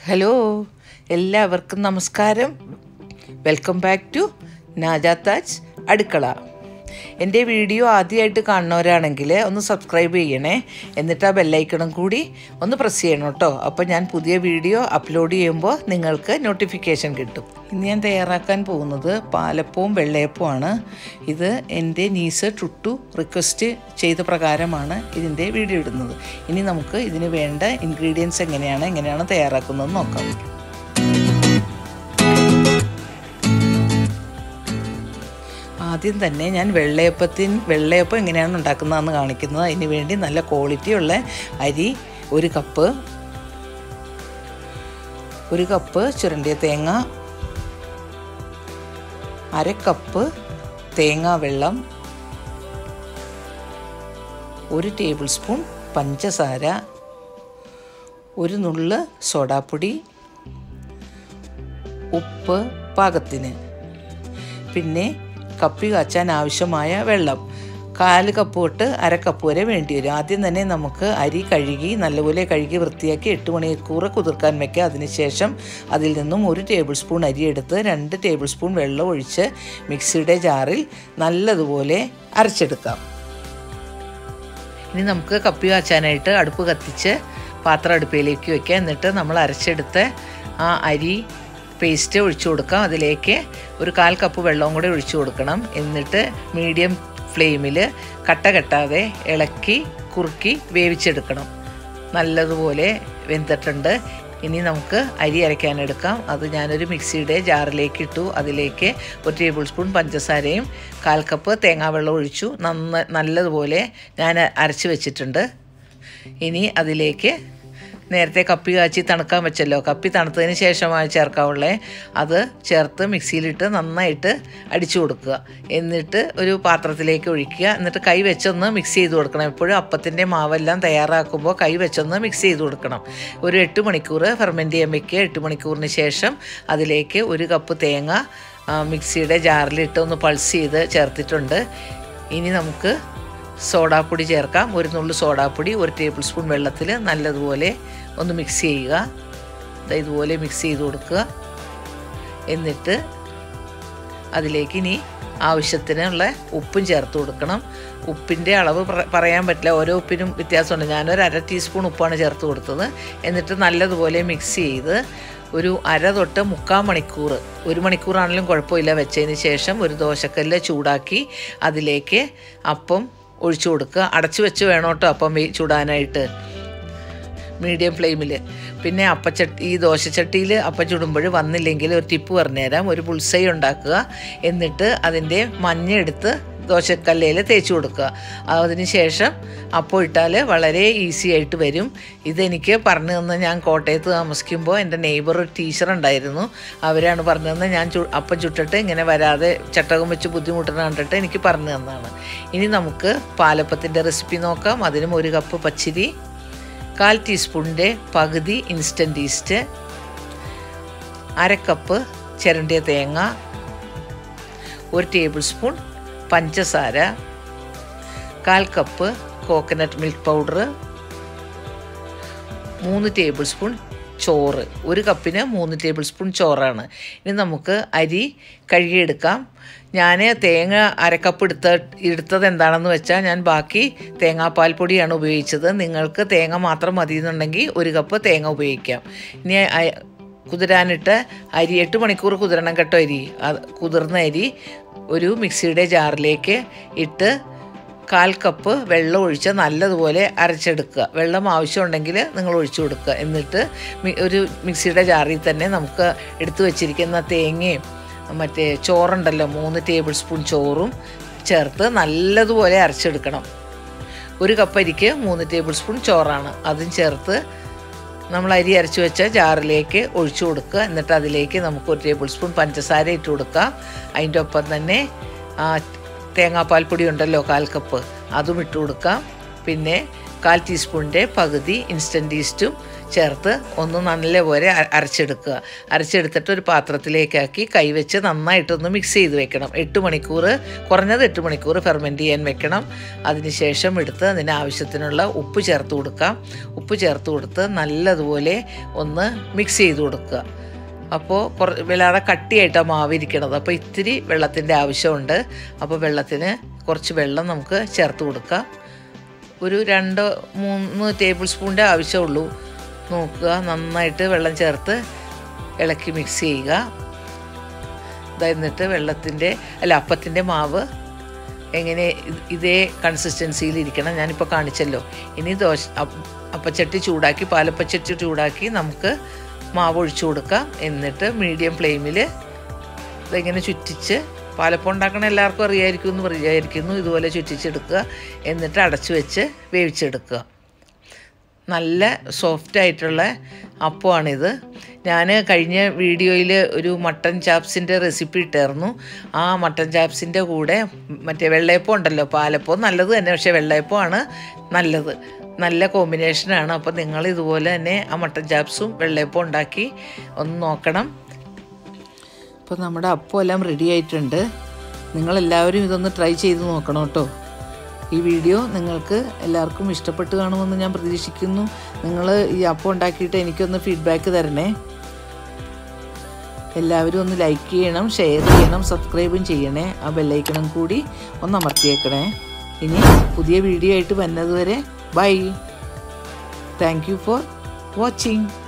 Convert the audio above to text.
hello എല്ലാവർക്കും നമസ്കാരം welcome back to നാജാത്താജ് അടുക്കള എൻ്റെ വീഡിയോ ആദ്യമായിട്ട് കാണുന്നവരാണെങ്കിൽ ഒന്ന് സബ്സ്ക്രൈബ് ചെയ്യണേ എന്നിട്ട് ആ ബെല്ലൈക്കണം കൂടി ഒന്ന് പ്രസ് ചെയ്യണം കേട്ടോ അപ്പോൾ ഞാൻ പുതിയ വീഡിയോ അപ്ലോഡ് ചെയ്യുമ്പോൾ നിങ്ങൾക്ക് നോട്ടിഫിക്കേഷൻ കിട്ടും ഇന്ന് ഞാൻ തയ്യാറാക്കാൻ പോകുന്നത് പാലപ്പവും വെള്ളയപ്പവുമാണ് ഇത് എൻ്റെ നീസ് ടുട്ടു റിക്വസ്റ്റ് ചെയ്ത പ്രകാരമാണ് ഇതിൻ്റെ വീഡിയോ ഇടുന്നത് ഇനി നമുക്ക് ഇതിന് വേണ്ട ഇൻഗ്രീഡിയൻസ് എങ്ങനെയാണ് എങ്ങനെയാണ് തയ്യാറാക്കുന്നത് നോക്കാം ആദ്യം തന്നെ ഞാൻ വെള്ളയപ്പത്തിന് വെള്ളയപ്പം എങ്ങനെയാണ് ഉണ്ടാക്കുന്നതെന്ന് കാണിക്കുന്നത് അതിന് വേണ്ടി നല്ല ക്വാളിറ്റിയുള്ള അരി ഒരു കപ്പ് ഒരു കപ്പ് ചുരണ്ടിയ തേങ്ങ അര കപ്പ് തേങ്ങാ വെള്ളം ഒരു ടേബിൾ സ്പൂൺ പഞ്ചസാര ഒരു നുള്ള് സോഡാപ്പൊടി ഉപ്പ് പാകത്തിന് പിന്നെ കപ്പി കാച്ചാൻ ആവശ്യമായ വെള്ളം കാല് കപ്പ് തൊട്ട് അര കപ്പ് വരെ വേണ്ടി വരും ആദ്യം തന്നെ നമുക്ക് അരി കഴുകി നല്ലപോലെ കഴുകി വൃത്തിയാക്കി എട്ട് മണിക്കൂർ കുതിർക്കാൻ വെക്കുക അതിനുശേഷം അതിൽ നിന്നും ഒരു ടേബിൾ സ്പൂൺ അരി എടുത്ത് രണ്ട് ടേബിൾ സ്പൂൺ വെള്ളം ഒഴിച്ച് മിക്സിയുടെ ജാറിൽ നല്ലതുപോലെ അരച്ചെടുക്കാം ഇനി നമുക്ക് കപ്പി കാച്ചാനായിട്ട് അടുപ്പ് കത്തിച്ച് പാത്രം അടുപ്പയിലേക്ക് വെക്കുക എന്നിട്ട് നമ്മൾ അരച്ചെടുത്ത ആ അരി പേസ്റ്റ് ഒഴിച്ചു കൊടുക്കാം അതിലേക്ക് ഒരു കാൽ കപ്പ് വെള്ളവും കൂടെ ഒഴിച്ചു കൊടുക്കണം എന്നിട്ട് മീഡിയം ഫ്ലെയിമിൽ കട്ട കെട്ടാതെ ഇളക്കി കുറുക്കി വേവിച്ചെടുക്കണം നല്ലതുപോലെ വെന്തിട്ടുണ്ട് ഇനി നമുക്ക് അരി അരയ്ക്കാനെടുക്കാം അത് ഞാനൊരു മിക്സിയുടെ ജാറിലേക്ക് ഇട്ടു അതിലേക്ക് ഒരു ടേബിൾ സ്പൂൺ പഞ്ചസാരയും കാൽ കപ്പ് തേങ്ങാവെള്ളം ഒഴിച്ചു നന്ന നല്ലതുപോലെ ഞാൻ അരച്ച് വെച്ചിട്ടുണ്ട് ഇനി അതിലേക്ക് നേരത്തെ കപ്പി കാച്ചി തണുക്കാൻ വെച്ചല്ലോ കപ്പി തണുത്തതിന് ശേഷമാണ് ചേർക്കാവുള്ളേ അത് ചേർത്ത് മിക്സിയിലിട്ട് നന്നായിട്ട് അടിച്ചു കൊടുക്കുക എന്നിട്ട് ഒരു പാത്രത്തിലേക്ക് ഒഴിക്കുക എന്നിട്ട് കൈ വെച്ചൊന്ന് മിക്സ് ചെയ്ത് കൊടുക്കണം എപ്പോഴും അപ്പത്തിൻ്റെ മാവെല്ലാം തയ്യാറാക്കുമ്പോൾ കൈ വെച്ചൊന്ന് മിക്സ് ചെയ്ത് കൊടുക്കണം ഒരു എട്ട് മണിക്കൂർ ഫെർമെൻറ്റ് ചെയ്യാൻ വെക്കുക എട്ട് മണിക്കൂറിന് ശേഷം അതിലേക്ക് ഒരു കപ്പ് തേങ്ങ മിക്സിയുടെ ജാറിലിട്ട് ഒന്ന് പൾസ് ചെയ്ത് ചേർത്തിട്ടുണ്ട് ഇനി നമുക്ക് സോഡാപ്പൊടി ചേർക്കാം ഒരു നുള്ളു സോഡാപ്പൊടി ഒരു ടേബിൾ സ്പൂൺ വെള്ളത്തിൽ നല്ലതുപോലെ ഒന്ന് മിക്സ് ചെയ്യുക ഇതുപോലെ മിക്സ് ചെയ്ത് കൊടുക്കുക എന്നിട്ട് അതിലേക്ക് ഇനി ആവശ്യത്തിനുള്ള ഉപ്പും ചേർത്ത് കൊടുക്കണം ഉപ്പിൻ്റെ അളവ് പറയാൻ പറ്റില്ല ഓരോ ഉപ്പിനും വ്യത്യാസമുണ്ട് ഞാനൊരു അര ടീസ്പൂൺ ഉപ്പാണ് ചേർത്ത് കൊടുത്തത് എന്നിട്ട് നല്ലതുപോലെ മിക്സ് ചെയ്ത് ഒരു അര തൊട്ട് മുക്കാൽ മണിക്കൂർ ഒരു മണിക്കൂറാണെങ്കിലും കുഴപ്പമില്ല വെച്ചതിന് ശേഷം ഒരു ദോശക്കല്ല് ചൂടാക്കി അതിലേക്ക് അപ്പം ഒഴിച്ചു കൊടുക്കുക അടച്ചു വെച്ച് വേണം കേട്ടോ അപ്പം ചൂടാനായിട്ട് മീഡിയം ഫ്ലെയിമിൽ പിന്നെ അപ്പച്ചട്ടി ഈ ദോശച്ചട്ടിയിൽ അപ്പം ചുടുമ്പോൾ വന്നില്ലെങ്കിൽ ഒരു ടിപ്പ് പറഞ്ഞുതരാം ഒരു പുൾസൈ ഉണ്ടാക്കുക എന്നിട്ട് അതിൻ്റെ മഞ്ഞ എടുത്ത് ദോശക്കല്ലയിൽ തേച്ച് കൊടുക്കുക അതിന് ശേഷം അപ്പോൾ ഇട്ടാൽ വളരെ ഈസി ആയിട്ട് വരും ഇതെനിക്ക് പറഞ്ഞു തന്ന ഞാൻ കോട്ടയത്ത് താമസിക്കുമ്പോൾ എൻ്റെ നെയ്ബർ ഒരു ടീച്ചർ ഉണ്ടായിരുന്നു അവരാണ് പറഞ്ഞു തന്നെ ഞാൻ ചു അപ്പം ചുട്ടിട്ട് ഇങ്ങനെ വരാതെ ചട്ടകം വെച്ച് ബുദ്ധിമുട്ടുന്ന കണ്ടിട്ട് എനിക്ക് പറഞ്ഞു തന്നതാണ് ഇനി നമുക്ക് പാലപ്പത്തിൻ്റെ റെസിപ്പി നോക്കാം അതിനും ഒരു കപ്പ് പച്ചിരി കാൽ ടീസ്പൂണിൻ്റെ പകുതി ഇൻസ്റ്റൻറ്റ് ഈസ്റ്റ് അര കപ്പ് ചിരണ്ടിയ തേങ്ങ ഒരു ടേബിൾ സ്പൂൺ പഞ്ചസാര കാൽ കപ്പ് കോക്കനട്ട് മിൽക്ക് പൗഡർ മൂന്ന് ടേബിൾ സ്പൂൺ ചോറ് ഒരു കപ്പിന് മൂന്ന് ടേബിൾ സ്പൂൺ ചോറാണ് ഇനി നമുക്ക് അരി കഴുകിയെടുക്കാം ഞാൻ തേങ്ങ അരക്കപ്പ് എടുത്ത എടുത്തത് എന്താണെന്ന് വെച്ചാൽ ഞാൻ ബാക്കി തേങ്ങാപ്പാൽ പൊടിയാണ് ഉപയോഗിച്ചത് നിങ്ങൾക്ക് തേങ്ങ മാത്രം മതി എന്നുണ്ടെങ്കിൽ ഒരു കപ്പ് തേങ്ങ ഉപയോഗിക്കാം ഇനി കുതിരാനിട്ട് അരി എട്ട് മണിക്കൂർ കുതിരണം കേട്ടോ അരി കുതിർന്ന അരി ഒരു മിക്സിയുടെ ജാറിലേക്ക് ഇട്ട് കാൽ കപ്പ് വെള്ളം ഒഴിച്ച് നല്ലതുപോലെ അരച്ചെടുക്കുക വെള്ളം ആവശ്യമുണ്ടെങ്കിൽ നിങ്ങൾ ഒഴിച്ചു കൊടുക്കുക എന്നിട്ട് ഒരു മിക്സിയുടെ ജാറിൽ തന്നെ നമുക്ക് എടുത്തു വച്ചിരിക്കുന്ന തേങ്ങയും മറ്റേ ചോറുണ്ടല്ലോ മൂന്ന് ടേബിൾ സ്പൂൺ ചോറും ചേർത്ത് നല്ലതുപോലെ അരച്ചെടുക്കണം ഒരു കപ്പ് അരിക്ക് മൂന്ന് ടേബിൾ സ്പൂൺ ചോറാണ് അതും ചേർത്ത് നമ്മൾ അരി അരച്ച് വെച്ച ജാറിലേക്ക് ഒഴിച്ചു കൊടുക്കുക എന്നിട്ട് അതിലേക്ക് നമുക്ക് ഒരു ടേബിൾ സ്പൂൺ പഞ്ചസാര ഇട്ട് കൊടുക്കാം അതിൻ്റെ ഒപ്പം തന്നെ തേങ്ങാപ്പാൽ പൊടി ഉണ്ടല്ലോ കാൽ കപ്പ് അതും ഇട്ട് കൊടുക്കാം പിന്നെ കാൽ ടീസ്പൂണിൻ്റെ പകുതി ഇൻസ്റ്റൻറ്റ് ഈസ്റ്റും ചേർത്ത് ഒന്ന് നല്ലപോലെ അ- അരച്ചെടുക്കുക അരച്ചെടുത്തിട്ട് ഒരു പാത്രത്തിലേക്കാക്കി കൈവച്ച് നന്നായിട്ടൊന്ന് മിക്സ് ചെയ്ത് വെക്കണം എട്ട് മണിക്കൂർ കുറഞ്ഞത് എട്ട് മണിക്കൂർ ഫെർമെൻറ്റ് ചെയ്യാൻ വെക്കണം അതിനുശേഷം എടുത്ത് അതിന് ആവശ്യത്തിനുള്ള ഉപ്പ് ചേർത്ത് കൊടുക്കാം ഉപ്പ് ചേർത്ത് കൊടുത്ത് നല്ലതുപോലെ ഒന്ന് മിക്സ് ചെയ്ത് കൊടുക്കുക അപ്പോൾ കുറ വല്ലാതെ കട്ടിയായിട്ടാണ് മാവിരിക്കണത് അപ്പോൾ ഇത്തിരി വെള്ളത്തിൻ്റെ ആവശ്യമുണ്ട് അപ്പോൾ വെള്ളത്തിന് കുറച്ച് വെള്ളം നമുക്ക് ചേർത്ത് കൊടുക്കാം ഒരു രണ്ട് മൂന്ന് ടേബിൾ സ്പൂണിൻ്റെ ആവശ്യമുള്ളൂ നോക്കുക നന്നായിട്ട് വെള്ളം ചേർത്ത് ഇളക്കി മിക്സ് ചെയ്യുക ഇതാ എന്നിട്ട് വെള്ളത്തിൻ്റെ അല്ല അപ്പത്തിൻ്റെ മാവ് എങ്ങനെ ഇത് ഇതേ കൺസിസ്റ്റൻസിയിൽ ഇരിക്കണം ഞാനിപ്പോൾ കാണിച്ചല്ലോ ഇനി ദോശ അപ്പ- അപ്പച്ചട്ടി ചൂടാക്കി പാലപ്പച്ചട്ടി ചൂടാക്കി നമുക്ക് മാവ് ഒഴിച്ചു കൊടുക്കാം എന്നിട്ട് മീഡിയം ഫ്ലെയിമിൽ ഇതിങ്ങനെ ചുറ്റിച്ച് പാലപ്പം ഉണ്ടാക്കണ എല്ലാവർക്കും അറിയായിരിക്കും എന്ന് വിചാരിക്കുന്നു ഇതുപോലെ ചുറ്റിച്ചെടുക്കുക എന്നിട്ട് അടച്ചു വെച്ച് വേവിച്ചെടുക്കുക നല്ല സോഫ്റ്റ് ആയിട്ടുള്ള അപ്പമാണിത് ഞാൻ കഴിഞ്ഞ വീഡിയോയിൽ ഒരു മട്ടൻ ചാപ്സിൻ്റെ റെസിപ്പി ഇട്ടായിരുന്നു ആ മട്ടൻ ചാപ്സിൻ്റെ കൂടെ മറ്റേ വെള്ളയപ്പം ഉണ്ടല്ലോ പാലപ്പം നല്ലത് തന്നെ പക്ഷേ വെള്ളയപ്പമാണ് നല്ലത് നല്ല കോമ്പിനേഷനാണ് അപ്പോൾ നിങ്ങൾ ഇതുപോലെ തന്നെ ആ മട്ടൻ ചാപ്സും വെള്ളയപ്പം ഉണ്ടാക്കി ഒന്ന് നോക്കണം അപ്പോൾ നമ്മുടെ അപ്പം എല്ലാം റെഡി ആയിട്ടുണ്ട് നിങ്ങളെല്ലാവരും ഇതൊന്ന് ട്രൈ ചെയ്ത് നോക്കണം കേട്ടോ ഈ വീഡിയോ നിങ്ങൾക്ക് എല്ലാവർക്കും ഇഷ്ടപ്പെട്ട് കാണുമെന്ന് ഞാൻ പ്രതീക്ഷിക്കുന്നു നിങ്ങൾ ഈ അപ്പം ഉണ്ടാക്കിയിട്ട് എനിക്കൊന്ന് ഫീഡ്ബാക്ക് തരണേ എല്ലാവരും ഒന്ന് ലൈക്ക് ചെയ്യണം ഷെയർ ചെയ്യണം സബ്സ്ക്രൈബും ചെയ്യണേ ആ ബെല്ലൈക്കണം കൂടി ഒന്ന് അമർത്തിയേക്കണേ ഇനി പുതിയ വീഡിയോ ആയിട്ട് വരുന്നത് വരെ bye thank you for watching